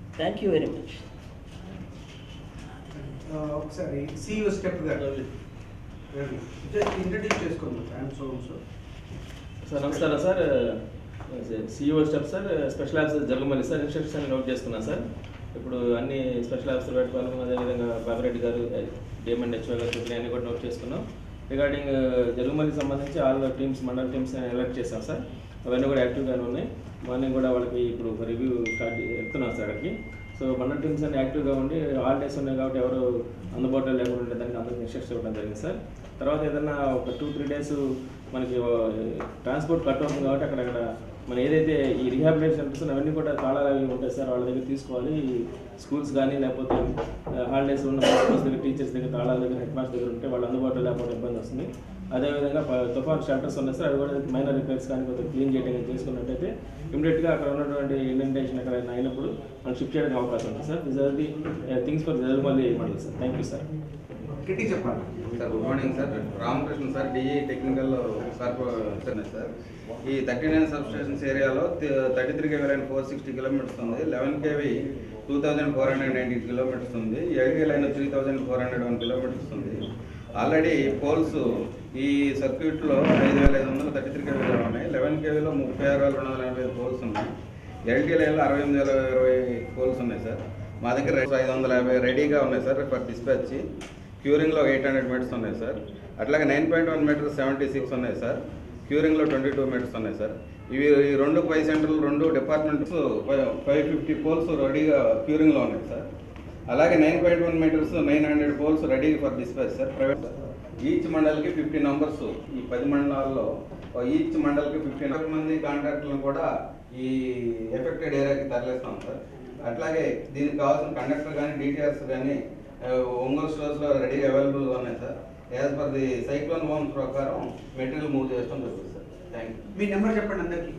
Thank you very much ఆ, ఒకసారి CEO step గారు జస్ట్ ఇంట్రడ్యూస్ చేసుకోండి ఐఎమ్ సో సో సార్ నమస్కారం sir CEO staff sir special officer Jarugumalli sir instructions అన్ని note చేసుకున్నాను సార్ ఇప్పుడు అన్ని స్పెషల్ ఆఫీసర్ పెట్టుకోవాలి అదేవిధంగా బాబిరెడ్డి గారు డిఎంఎండ్ హెచ్ఓ గారు చెప్పిన అన్ని కూడా నోట్ చేసుకున్నాం రిగార్డింగ్ జరుగుమల్లికి సంబంధించి all teams mandal teams elect చేశాం సార్ అవన్నీ కూడా యాక్టివ్గానే ఉన్నాయి మార్నింగ్ కూడా వాళ్ళకి ఇప్పుడు రివ్యూ స్టార్ట్ వెళ్తున్నాం సార్ అక్కడికి సో మండల టీమ్స్ అన్ని యాక్టివ్గా ఉండి హాలిడేస్ ఉన్నాయి కాబట్టి ఎవరు అందుబాటులో లేకుండా ఉండేదానికి అందరికి ఇన్స్ట్రక్షన్ ఇవ్వడం జరిగింది సార్ తర్వాత ఏదన్నా ఒక టూ త్రీ డేస్ మనకి ట్రాన్స్పోర్ట్ కట్ అవుతుంది కాబట్టి అక్కడక్కడ మన ఏదైతే ఈ రీహాబిలిటేషన్ సెంటర్స్ అవన్నీ కూడా తాళాలు అవి ఉంటాయి సార్ వాళ్ళ దగ్గర తీసుకోవాలి స్కూల్స్ కానీ లేకపోతే హాలిడేస్ ఉన్న ప్రిన్సిపల్స్ దగ్గర టీచర్స్ దగ్గర తాళాల దగ్గర హెడ్ మాస్టర్ దగ్గర ఉంటే వాళ్ళు అందుబాటులో లేకపోతే ఇబ్బంది వస్తుంది అదేవిధంగా ప- తుఫాన్ షెల్టర్స్ ఉన్నాయి సార్ అవి కూడా మైనర్ రిపేర్స్ కానీ కొంచెం క్లీన్ చేయడం కానీ చేసుకున్నట్టయితే ఇమీడియట్గా అక్కడ ఉన్నటువంటి ఇండెంటేషన్ అక్కడ అయినప్పుడు మనం షిఫ్ట్ చేయడానికి అవకాశం ఉంది sir this are the things for Jarugumalli మండలి సార్ థ్యాంక్ యూ సార్ కిట్టి చెప్పాలి sir good morning sir Ramakrishna sir DE technical sir sir ఈ థర్టీ నైన్ సబ్ స్టేషన్స్ ఏరియాలో thirty three KV line four sixty kilometres ఉంది eleven KV two thousand four hundred ninety kilometres ఉంది LT line three thousand four hundred one kilometres ఉంది already poles ఈ సర్క్యూట్లో ఐదు వేల ఐదు వందల థర్టీ త్రీ కేవీలో ఉన్నాయి లెవెన్ కేవీలో ముప్పై ఆరు వేల రెండు వందల ఎనభై ఐదు పోల్స్ ఉన్నాయి ఎల్టీ లైన్లో అరవై ఎనిమిది వేల ఇరవై పోల్స్ ఉన్నాయి సార్ మా దగ్గర ఐదు వందల యాభై రెడీగా ఉన్నాయి సార్ ఫర్ డిస్పాచ్ క్యూరింగ్లో ఎయిట్ హండ్రెడ్ మీటర్స్ ఉన్నాయి సార్ అట్లాగే nine point one metres seventy six ఉన్నాయి సార్ క్యూరింగ్లో ట్వంటీ టూ మీటర్స్ ఉన్నాయి సార్ ఇవి ఈ రెండు పై సెంటర్లు రెండు డిపార్ట్మెంట్స్ ఫైవ్ ఫిఫ్టీ పోల్స్ రెడీగా క్యూరింగ్లో ఉన్నాయి సార్ అలాగే nine point one metres nine hundred poles ready for dispatch sir private each మండల్కి ఫిఫ్టీ నంబర్స్ ఈ పది మండలాల్లో ఈచ్ మండల్కి ఫిఫ్టీ మంది కాంట్రాక్టులను కూడా ఈ ఎఫెక్టెడ్ ఏరియాకి తరలిస్తాం సార్ అట్లాగే దీనికి కావాల్సిన కండక్టర్ కానీ డీటీఆర్స్ కానీ ఒంగోలు స్టోర్స్లో రెడీగా అవైలబుల్గా ఉన్నాయి sir as per the cyclone homes ప్రకారం మెటీరియల్ మూవ్ చేస్తాం జరుగుతుంది సార్ థ్యాంక్ యూ మీ నెంబర్ చెప్పండి అందరికి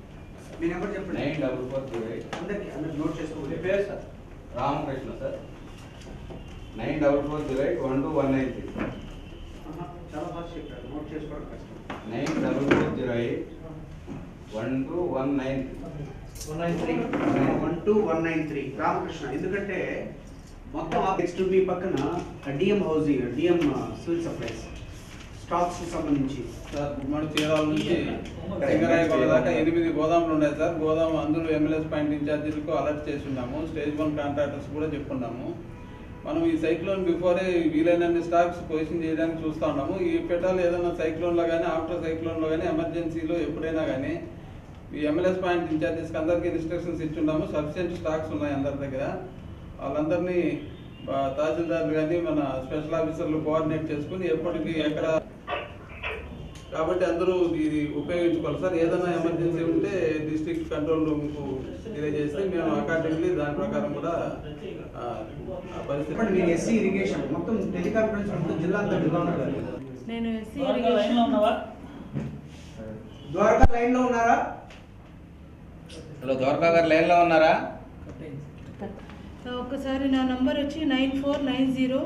మీ నెంబర్ చెప్పండి nine double four zero eight అందరికి అందరికి నోట్ చేసుకోవాలి పేరు sir Ramakrishna sir nine double four zero eight one two one nine three ఆహా, చాలా ఫాస్ట్ చెప్పారు నోట్ చేసుకోవడం కష్టం nine double four zero eight one two one nine one nine three one two one nine three Ramakrishna ఎందుకంటే మొత్తం next మీ పక్కన DM housing DM civil supplies stocks సంబంధించి సార్ గుడ్ మార్నింగ్ చీరాల నుంచి సింగరాయపల్లి దాకా ఎనిమిది గోదాములు ఉన్నాయి సార్ గోదాము అందరూ ఎమ్మెల్యేస్ పాయింట్ ఇన్ఛార్జీలకు అలర్ట్ చేసి ఉన్నాము స్టేజ్ వన్ కాంట్రాక్టర్స్ కూడా చెప్పున్నాము మనం ఈ సైక్లోన్ బిఫోరే వీలైనన్ని స్టాక్స్ పొజిషన్ చేయడానికి చూస్తూ ఉన్నాము ఈ పెట్టాలి ఏదైనా సైక్లోన్లో కానీ ఆఫ్టర్ సైక్లోన్లో కానీ ఎమర్జెన్సీలో ఎప్పుడైనా కానీ ఈ ఎమ్మెల్యేస్ పాయింట్ ఇన్ఛార్జెస్కి అందరికీ ఇన్స్ట్రక్షన్స్ ఇచ్చున్నాము సఫిషియెంట్ స్టాక్స్ ఉన్నాయి అందరి దగ్గర వాళ్ళందరినీ ఆ, తహసీల్దార్లు కానీ మన స్పెషల్ ఆఫీసర్లు కోఆర్డినేట్ చేసుకుని ఎప్పటికీ ఎక్కడ కాబట్టి అందరూ ఇది ఉపయోగించుకోవాలి సార్ ఏదైనా ఎమర్జెన్సీ ఉంటే డిస్ట్రిక్ట్ కంట్రోల్ రూమ్కు తెలియజేస్తే మేము అకార్డింగ్లీ దాని ప్రకారం కూడా ఆ, ఆ పరిస్థితి చెప్పండి మీరు ఎస్సీ ఇరిగేషన్ మొత్తం టెలికాన్ఫరెన్స్ మొత్తం జిల్లా అంతా జిల్లా నేను ఎస్సీ ద్వారకా లైన్లో ఉన్నావా ద్వారకా లైన్ లో ఉన్నారా హలో ద్వారకా గారు లైన్లో ఉన్నారా ఒక్కసారి నా నంబర్ వచ్చి nine four nine zero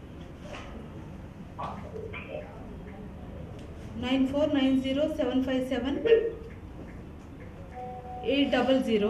nine four nine zero seven five seven eight double zero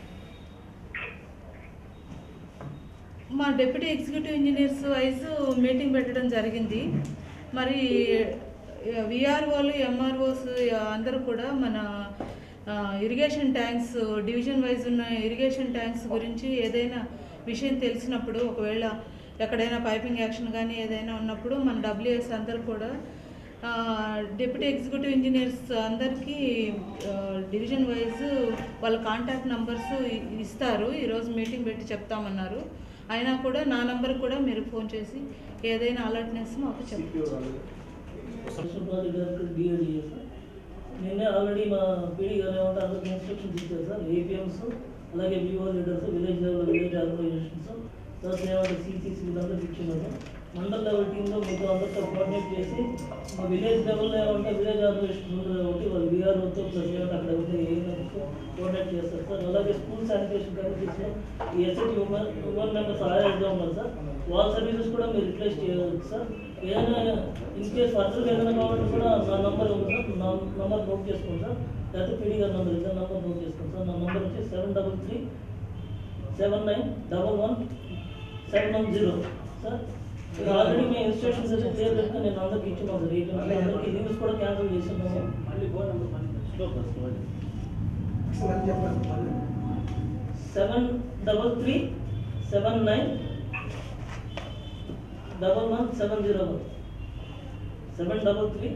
మా deputy executive engineers wise meeting పెట్టడం జరిగింది మరి విఆర్ఓలు ఎంఆర్ఓస్ అందరూ కూడా మన ఆ, ఇరిగేషన్ ట్యాంక్స్ డివిజన్ వైజ్ ఉన్న ఇరిగేషన్ ట్యాంక్స్ గురించి ఏదైనా విషయం తెలిసినప్పుడు ఒకవేళ ఎక్కడైనా పైపింగ్ యాక్షన్ కానీ ఏదైనా ఉన్నప్పుడు మన డబ్ల్యూఎస్ అందరూ కూడా ఆ, డిప్యూటీ ఎగ్జిక్యూటివ్ ఇంజనీర్స్ అందరికీ ఆ, డివిజన్ వైజ్ వాళ్ళ కాంటాక్ట్ నంబర్స్ ఇస్తారు ఈరోజు మీటింగ్ పెట్టి చెప్తామన్నారు అయినా కూడా నా నంబర్ కూడా మీరు ఫోన్ చేసి ఏదైనా అలర్ట్నెస్ మాకు చెప్పచ్చు సుబ్బారెడ్డి గారికి డిఎడి సార్ నిన్నే ఆల్రెడీ మా పీడీ గారు ఏమంటే అందరికి ఇన్స్ట్రక్షన్స్ ఇచ్చారు సార్ ఏపీఎంస్ అలాగే VO leaders village level village organisations plus ఏమంటే సీసీసీ వీళ్ళందరూ ఇచ్చినారు మండల్ లెవెల్ టీంలో మీతో అందరితో కోఆర్డినేట్ చేసి మా విలేజ్ లెవెల్లో ఏమంటే విలేజ్ ఆర్గనైజేషన్ ఉంది కాబట్టి వాళ్ళు విఆర్ఓతో ప్లస్ ఏమంటే అక్కడ ఉండే ఏఎన్ఎంతో కోఆర్డినేట్ చేస్తారు సార్ అలాగే స్కూల్ శానిటేషన్ కమిటీస్లో ఈ ఎస్ఐటి ఉమెన్ ఉమెన్ మెంబర్స్ ఆయాస్గా ఉన్నారు సార్ వాళ్ళ సర్వీసెస్ కూడా మీరు రిప్లేస్ చేయవచ్చు సార్ ఏదైనా ఇన్ కేస్ ఫర్దర్ ఏదైనా కావాలంటే కూడా నా నంబర్ ఉంది సార్ నా నంబర్ నోట్ చేసుకోండి సార్ లేకపోతే పీడీ గారి నంబర్ ఇద్దరు నంబర్ నోట్ చేసుకోండి సార్ నా నంబర్ వచ్చి seven double three seven nine double one seven one zero sir ఇది ఆల్రెడీ మేము ఇన్స్ట్రక్షన్స్ అయితే క్లియర్ పెట్టుకుని నేను అందరికి ఇచ్చున్నాను సార్ ఈ అందరికి లీవ్స్ కూడా క్యాన్సిల్ చేస్తున్నాము మళ్ళీ phone number seven double three seven nine double one seven zero one seven double three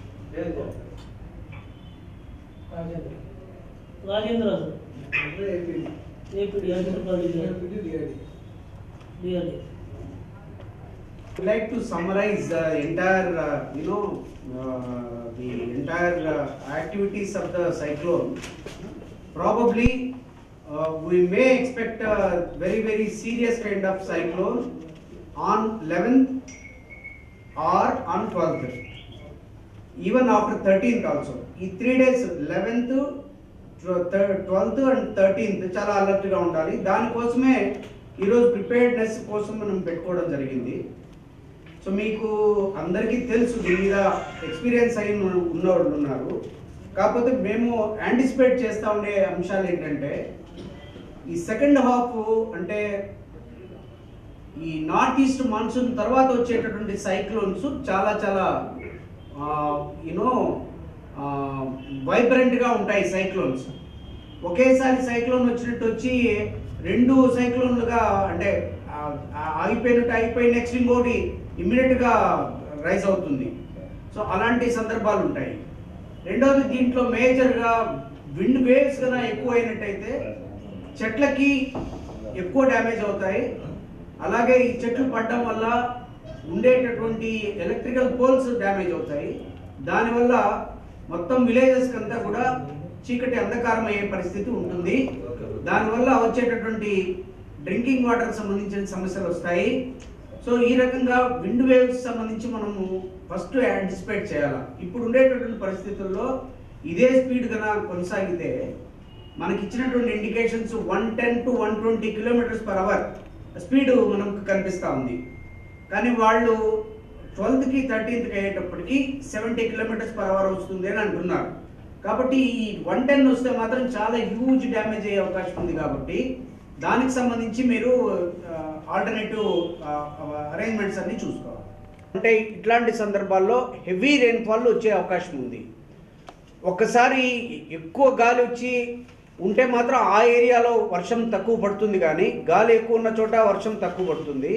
Rajendra sir APD agriculture DRD would like to summarize the entire, uh, you know, uh, the entire uh, activities of the cyclone. Probably, uh, we may expect a very, very serious kind of cyclone on 11th or on 12th. Even after 13th also. ఈ three days eleventh twelfth and thirteenth చాలా అలర్ట్గా ఉండాలి దానికోసమే ఈరోజు preparedness కోసం మనం పెట్టుకోవడం జరిగింది సో మీకు అందరికీ తెలుసు దీని మీద ఎక్స్పీరియన్స్ అయి ఉన్న- ఉన్నవాళ్ళు ఉన్నారు కాకపోతే మేము యాంటిసిపేట్ చేస్తూ ఉండే అంశాలు ఏంటంటే ఈ సెకండ్ హాఫ్ అంటే ఈ నార్త్ ఈస్ట్ మాన్సూన్ తర్వాత వచ్చేటటువంటి సైక్లోన్స్ చాలా చాలా యూనో వైబ్రెంట్గా ఉంటాయి సైక్లోన్స్ ఒకేసారి సైక్లోన్ వచ్చినట్టు వచ్చి రెండు సైక్లోన్లుగా అంటే ఆ, ఆ, ఆగిపోయినట్టు అయిపోయి నెక్స్ట్ ఇంకోటి ఇమ్మీడియట్గా రైజ్ అవుతుంది సో అలాంటి సందర్భాలు ఉంటాయి రెండవది దీంట్లో మేజర్గా విండ్ వేవ్స్ కన్నా ఎక్కువ అయినట్టయితే చెట్లకి ఎక్కువ డ్యామేజ్ అవుతాయి అలాగే ఈ చెట్లు పడడం వల్ల ఉండేటటువంటి ఎలక్ట్రికల్ పోల్స్ డ్యామేజ్ అవుతాయి దానివల్ల మొత్తం విలేజెస్ అంతా కూడా చీకటి అంధకారం అయ్యే పరిస్థితి ఉంటుంది దానివల్ల వచ్చేటటువంటి డ్రింకింగ్ వాటర్ సంబంధించిన సమస్యలు వస్తాయి సో ఈ రకంగా విండ్ వేవ్స్ సంబంధించి మనము ఫస్ట్ యాంటిసిపేట్ చేయాలి ఇప్పుడు ఉండేటటువంటి పరిస్థితుల్లో ఇదే స్పీడ్ కన్నా కొనసాగితే మనకి ఇచ్చినటువంటి indications one ten to one twenty kilometres per hour speed మనకు కనిపిస్తూ ఉంది కానీ వాళ్ళు ట్వెల్త్కి థర్టీన్త్కి అయ్యేటప్పటికి సెవెంటీ కిలోమీటర్స్ పర్ అవర్ వస్తుంది అని అంటున్నారు కాబట్టి ఈ వన్ టెన్ వస్తే మాత్రం చాలా హ్యూజ్ డ్యామేజ్ అయ్యే అవకాశం ఉంది కాబట్టి దానికి సంబంధించి మీరు ఆల్టర్నేటివ్ అరేంజ్మెంట్స్ అన్ని చూసుకోవాలి అంటే ఇట్లాంటి సందర్భాల్లో హెవీ రెయిన్ఫాల్ వచ్చే అవకాశం ఉంది ఒక్కసారి ఎక్కువ గాలి వచ్చి ఉంటే మాత్రం ఆ ఏరియాలో వర్షం తక్కువ పడుతుంది కానీ గాలి ఎక్కువ ఉన్న చోట వర్షం తక్కువ పడుతుంది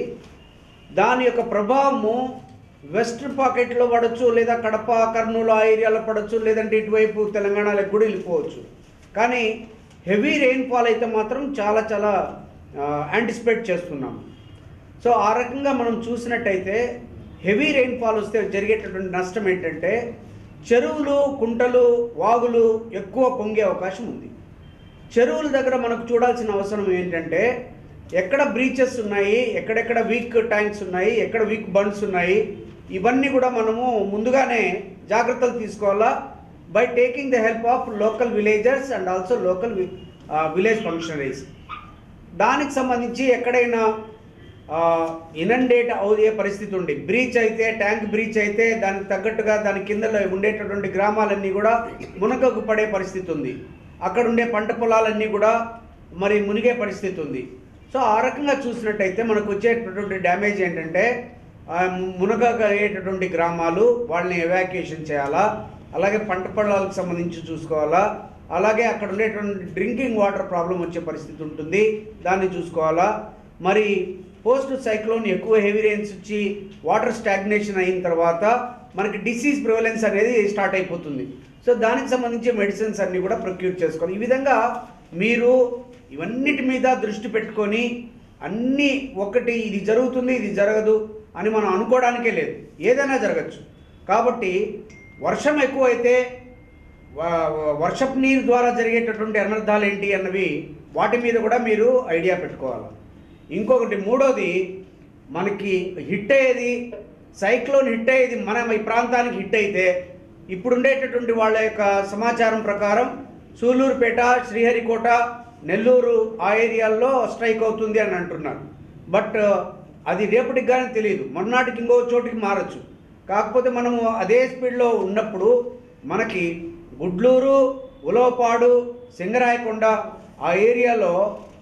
దాని యొక్క ప్రభావము వెస్ట్ పాకెట్లో పడవచ్చు లేదా కడప కర్నూలు ఆ ఏరియాలో పడవచ్చు లేదంటే ఇటువైపు తెలంగాణలోకి కూడా వెళ్ళిపోవచ్చు కానీ హెవీ రెయిన్ఫాల్ అయితే మాత్రం చాలా చాలా యాంటిసిపేట్ చేస్తున్నాం సో ఆ రకంగా మనం చూసినట్టయితే హెవీ రెయిన్ఫాల్ వస్తే జరిగేటటువంటి నష్టం ఏంటంటే చెరువులు కుంటలు వాగులు ఎక్కువ పొంగే అవకాశం ఉంది చెరువుల దగ్గర మనకు చూడాల్సిన అవసరం ఏంటంటే ఎక్కడ బ్రీచెస్ ఉన్నాయి ఎక్కడెక్కడ వీక్ ట్యాంక్స్ ఉన్నాయి ఎక్కడ వీక్ బండ్స్ ఉన్నాయి ఇవన్నీ కూడా మనము ముందుగానే జాగ్రత్తలు తీసుకోవాలా by taking the help of local villagers and also local village functionaries దానికి సంబంధించి ఎక్కడైనా ఇనండేట్ అయ్యే పరిస్థితి ఉంది బ్రీచ్ అయితే ట్యాంక్ బ్రీచ్ అయితే దానికి తగ్గట్టుగా దాని కిందలో ఉండేటటువంటి గ్రామాలన్నీ కూడా మునకకు పడే పరిస్థితి ఉంది అక్కడ ఉండే పంట పొలాలన్నీ కూడా మరి మునిగే పరిస్థితి ఉంది సో ఆ రకంగా చూసినట్టయితే మనకు వచ్చేటటువంటి డ్యామేజ్ ఏంటంటే ఆ మునగగలిగేటటువంటి గ్రామాలు వాళ్ళని ఎవాక్యుయేషన్ చేయాలా అలాగే పంట పొలాలకు సంబంధించి చూసుకోవాలా అలాగే అక్కడ ఉండేటువంటి డ్రింకింగ్ వాటర్ ప్రాబ్లం వచ్చే పరిస్థితి ఉంటుంది దాన్ని చూసుకోవాలా మరి పోస్ట్ సైక్లోన్ ఎక్కువ హెవీ రెయిన్స్ వచ్చి వాటర్ స్టాగ్నేషన్ అయిన తర్వాత మనకి డిసీజ్ ప్రివలెన్స్ అనేది స్టార్ట్ అయిపోతుంది సో దానికి సంబంధించి మెడిసిన్స్ అన్నీ కూడా ప్రొక్యూర్ చేసుకోవాలి ఈ విధంగా మీరు ఇవన్నిటి మీద దృష్టి పెట్టుకొని అన్నీ ఒకటి ఇది జరుగుతుంది ఇది జరగదు అని మనం అనుకోవడానికే లేదు ఏదైనా జరగచ్చు కాబట్టి వర్షం ఎక్కువైతే వ- వ- వర్షపు నీరు ద్వారా జరిగేటటువంటి అనర్థాలు ఏంటి అన్నవి వాటి మీద కూడా మీరు ఐడియా పెట్టుకోవాలి ఇంకొకటి మూడోది మనకి హిట్ అయ్యేది సైక్లోన్ హిట్ అయ్యేది మన ఈ ప్రాంతానికి హిట్ అయితే ఇప్పుడు ఉండేటటువంటి వాళ్ళ యొక్క సమాచారం ప్రకారం సూలూరుపేట శ్రీహరికోట నెల్లూరు ఆ ఏరియాల్లో స్ట్రైక్ అవుతుంది అని అంటున్నారు బట్ అది రేపటికి కానీ తెలియదు మొన్నటికి ఇంకో చోటికి మారచ్చు కాకపోతే మనము అదే స్పీడ్లో ఉన్నప్పుడు మనకి గుడ్లూరు ఉలవపాడు సింగరాయకొండ ఆ ఏరియాలో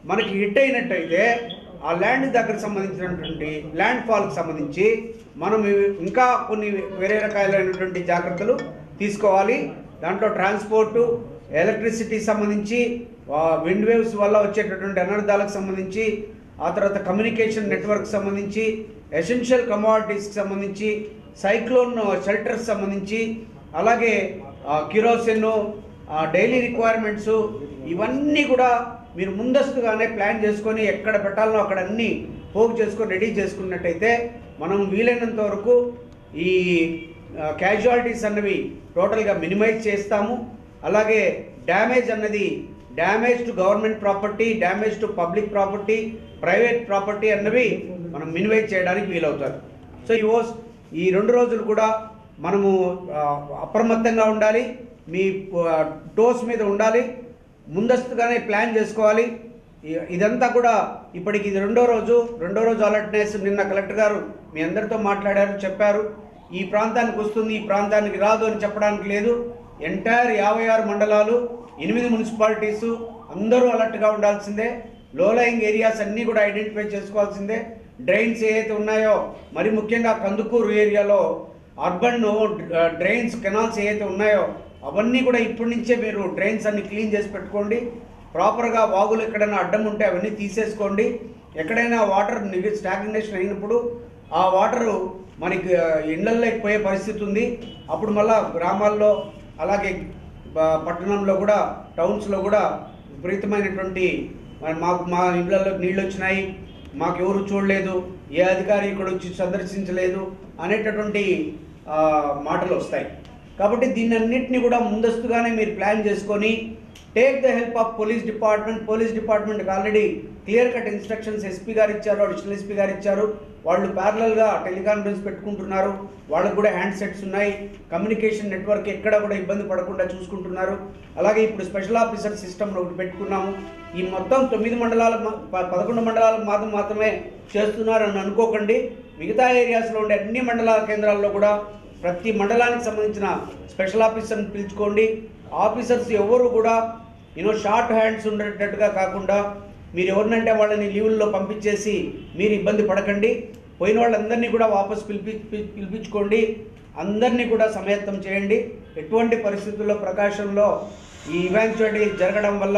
మనకి హిట్ అయినట్టయితే ఆ ల్యాండ్ దగ్గర సంబంధించినటువంటి ల్యాండ్ ఫాల్కి సంబంధించి మనం ఇవి- ఇంకా కొన్ని వేరే రకాలైనటువంటి జాగ్రత్తలు తీసుకోవాలి దాంట్లో ట్రాన్స్పోర్టు ఎలక్ట్రిసిటీ సంబంధించి విండ్ వేవ్స్ వల్ల వచ్చేటటువంటి అనర్థాలకు సంబంధించి ఆ తర్వాత కమ్యూనికేషన్ నెట్వర్క్ సంబంధించి ఎసెన్షియల్ కమోడిటీస్కి సంబంధించి సైక్లోన్ షెల్టర్స్ సంబంధించి అలాగే కిరోసిన్ డైలీ రిక్వైర్మెంట్స్ ఇవన్నీ కూడా మీరు ముందస్తుగానే ప్లాన్ చేసుకొని ఎక్కడ పెట్టాలనో అక్కడ అన్నీ పోగు చేసుకొని రెడీ చేసుకున్నట్టయితే మనం వీలైనంత వరకు ఈ క్యాజువాలిటీస్ అన్నవి టోటల్గా మినిమైజ్ చేస్తాము అలాగే డ్యామేజ్ అన్నది damage to government property damage to public property private property అన్నవి మనం మినిమైజ్ చేయడానికి వీలవుతారు సో ఈ ఓస్ ఈ రెండు రోజులు కూడా మనము ఆ, అప్రమత్తంగా ఉండాలి మీ ఆ, టోస్ మీద ఉండాలి ముందస్తుగానే ప్లాన్ చేసుకోవాలి ఇ- ఇదంతా కూడా ఇప్పటికి ఇది రెండో రోజు రెండో రోజు అలర్ట్నెస్ నిన్న కలెక్టర్ గారు మీ అందరితో మాట్లాడారు చెప్పారు ఈ ప్రాంతానికి వస్తుంది ఈ ప్రాంతానికి రాదు అని చెప్పడానికి లేదు ఎంటైర్ యాభై ఆరు మండలాలు ఎనిమిది మున్సిపాలిటీసు అందరూ అలర్ట్గా ఉండాల్సిందే లోలయింగ్ ఏరియాస్ అన్నీ కూడా ఐడెంటిఫై చేసుకోవాల్సిందే డ్రైన్స్ ఏవైతే ఉన్నాయో మరి ముఖ్యంగా కందుకూరు ఏరియాలో అర్బన్ డ్రైన్స్ కెనాల్స్ ఏవైతే ఉన్నాయో అవన్నీ కూడా ఇప్పటి నుంచే మీరు డ్రైన్స్ అన్ని క్లీన్ చేసి పెట్టుకోండి ప్రాపర్గా వాగులు ఎక్కడైనా అడ్డం ఉంటే అవన్నీ తీసేసుకోండి ఎక్కడైనా వాటర్ స్టాగ్నేషన్ అయినప్పుడు ఆ వాటరు మనకి ఆ, ఇళ్ళల్లోకి పోయే పరిస్థితి ఉంది అప్పుడు మళ్ళా గ్రామాల్లో అలాగే బ- పట్టణంలో కూడా టౌన్స్లో కూడా విపరీతమైనటువంటి మరి మాకు మా ఇళ్ళల్లో నీళ్ళు వచ్చినాయి మాకు ఎవరు చూడలేదు ఏ అధికారి ఇక్కడ వచ్చి సందర్శించలేదు అనేటటువంటి ఆ, మాటలు వస్తాయి కాబట్టి దీన్ని అన్నింటినీ కూడా ముందస్తుగానే మీరు ప్లాన్ చేసుకొని take the help of police department police డిపార్ట్మెంట్కి already clear cut instructions SP గారు ఇచ్చారు అడిషనల్ ఎస్పీ గారు ఇచ్చారు వాళ్ళు ప్యారలల్గా టెలికాన్ఫరెన్స్ పెట్టుకుంటున్నారు వాళ్ళకు కూడా హ్యాండ్ సెట్స్ ఉన్నాయి కమ్యూనికేషన్ నెట్వర్క్ ఎక్కడ కూడా ఇబ్బంది పడకుండా చూసుకుంటున్నారు అలాగే ఇప్పుడు స్పెషల్ ఆఫీసర్ సిస్టమ్ ఒకటి పెట్టుకున్నాము ఈ మొత్తం తొమ్మిది మండలాల మా- ప- పదకొండు మండలాలకు మాత్రం మాత్రమే చేస్తున్నారు అని అనుకోకండి మిగతా ఏరియాస్లో ఉండే అన్ని మండలాల కేంద్రాల్లో కూడా ప్రతి మండలానికి సంబంధించిన స్పెషల్ ఆఫీసర్ని పిలుచుకోండి ఆఫీసర్స్ ఎవరు కూడా యూనో షార్ట్ హ్యాండ్స్ ఉండేటట్టుగా కాకుండా మీరు ఎవరినంటే వాళ్ళని లీవుల్లో పంపించేసి మీరు ఇబ్బంది పడకండి పోయిన వాళ్ళందరినీ కూడా వాపస్ పిలిపి పి- పిలిపించుకోండి అందరినీ కూడా సమయత్తం చేయండి ఎటువంటి పరిస్థితుల్లో ప్రకాశంలో ఈ ఇవాంచువటీ జరగడం వల్ల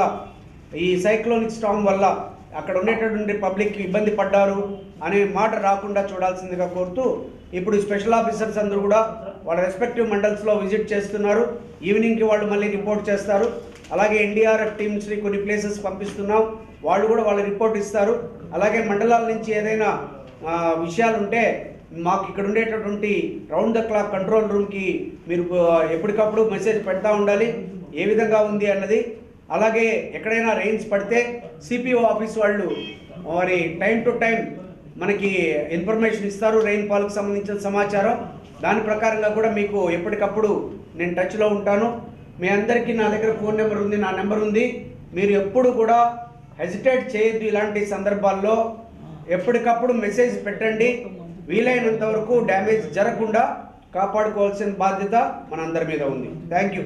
ఈ సైక్లోనిక్ స్టామ్ వల్ల అక్కడ ఉండేటటువంటి పబ్లిక్ ఇబ్బంది పడ్డారు అనే మాట రాకుండా చూడాల్సిందిగా కోరుతూ ఇప్పుడు స్పెషల్ ఆఫీసర్స్ అందరూ కూడా వాళ్ళ రెస్పెక్టివ్ మండల్స్లో విజిట్ చేస్తున్నారు ఈవినింగ్కి వాళ్ళు మళ్ళీ రిపోర్ట్ చేస్తారు అలాగే ఎన్డీఆర్ఎఫ్ టీమ్స్ని కొన్ని ప్లేసెస్ పంపిస్తున్నాం వాళ్ళు కూడా వాళ్ళ రిపోర్ట్ ఇస్తారు అలాగే మండలాల నుంచి ఏదైనా ఆ, విషయాలు ఉంటే మాకు ఇక్కడ ఉండేటటువంటి రౌండ్ ద క్లాక్ కంట్రోల్ రూమ్కి మీరు ఆ, ఎప్పటికప్పుడు మెసేజ్ పెడతా ఉండాలి ఏ విధంగా ఉంది అన్నది అలాగే ఎక్కడైనా రెయిన్స్ పడితే సిపిఓ ఆఫీస్ వాళ్ళు మరి టైం టు టైం మనకి ఇన్ఫర్మేషన్ ఇస్తారు రెయిన్ ఫాల్కి సంబంధించిన సమాచారం దాని ప్రకారంగా కూడా మీకు ఎప్పటికప్పుడు నేను టచ్లో ఉంటాను మీ అందరికీ నా దగ్గర ఫోన్ నెంబర్ ఉంది నా నెంబర్ ఉంది మీరు ఎప్పుడు కూడా హెజిటేట్ చేయొద్దు ఇలాంటి సందర్భాల్లో ఎప్పటికప్పుడు మెసేజ్ పెట్టండి వీలైనంత వరకు డ్యామేజ్ జరగకుండా కాపాడుకోవాల్సిన బాధ్యత మనందరి మీద ఉంది థ్యాంక్ యూ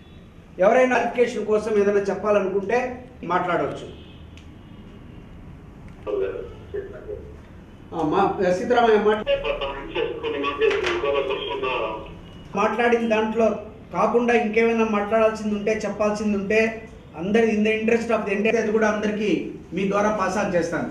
ఎవరైనా అప్లికేషన్ కోసం ఏదైనా చెప్పాలనుకుంటే మాట్లాడవచ్చు ఆ, మా సీతారామయ్య మాట మాట్లాడిన దాంట్లో కాకుండా ఇంకేమైనా మాట్లాడాల్సింది ఉంటే చెప్పాల్సింది ఉంటే అందరి in the interest of the entire అది కూడా అందరికీ మీ ద్వారా పాస్ ఆన్ చేస్తాను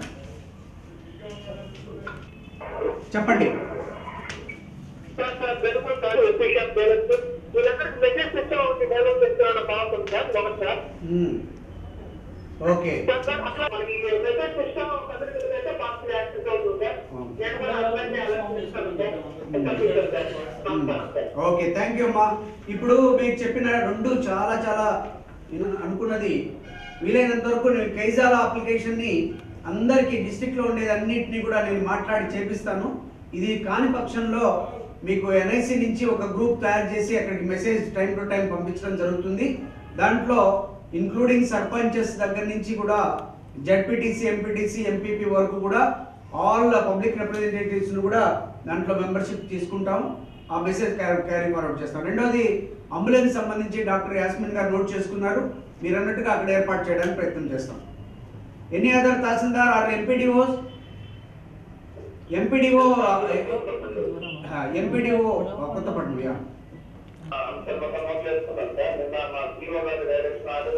చెప్పండి సార్ సార్ వెనుక సార్ ఎఫిషియెంట్ బ్యాలెన్స్ వీళ్ళందరికీ మెసేజ్ సిస్టమ్ ఒకటి డెవలప్ చేస్తున్న బాగుంటుంది సార్ ఒకటి సార్ మ్మ్. ఓకే సార్ సార్ అట్లా మనకి మెసేజ్ సిస్టమ్ అందరికీ అయితే పాస్ యాక్సెస్ అవుతుంది సార్ నేను కూడా అందరినీ అలర్ట్ చేస్తాను సార్ కంప్యూటర్ సార్ నమస్కారం సార్ ఓకే థ్యాంక్ యూ అమ్మా ఇప్పుడు మీకు చెప్పిన రెండు చాలా చాలా నేను అనుకున్నది వీలైనంత వరకు నేను కైజాల అప్లికేషన్ని అందరికీ డిస్టిక్లో ఉండేది అన్నింటినీ కూడా నేను మాట్లాడి చేపిస్తాను ఇది కాని పక్షంలో మీకు ఎన్ఐసి నుంచి ఒక గ్రూప్ తయారు చేసి అక్కడికి మెసేజ్ టైం టు టైం పంపించడం జరుగుతుంది దాంట్లో ఇంక్లూడింగ్ సర్పంచెస్ దగ్గర నుంచి కూడా జడ్పీటీసీ ఎంపీటీసీ ఎంపీపీ వరకు కూడా ఆల్ పబ్లిక్ రిప్రజెంటేటివ్స్ను కూడా దాంట్లో మెంబర్షిప్ తీసుకుంటాం ఆ మెసేజ్ క్యారీ ఫార్వర్డ్ చేస్తాం రెండోది అంబులెన్స్ సంబంధించి డాక్టర్ యాస్మిన్ గారు నోట్ చేసుకున్నారు మీరు అన్నట్టుగా అక్కడ ఏర్పాటు చేయడానికి ప్రయత్నం చేస్తాం any other tahsildar or MPDOs MPDO MPDO Kothapatnam yeah sir మొత్తం నోట్ చేసుకున్నాను సార్ నిన్న మా సీఓ గారి డైరెక్షన్ ఆర్డర్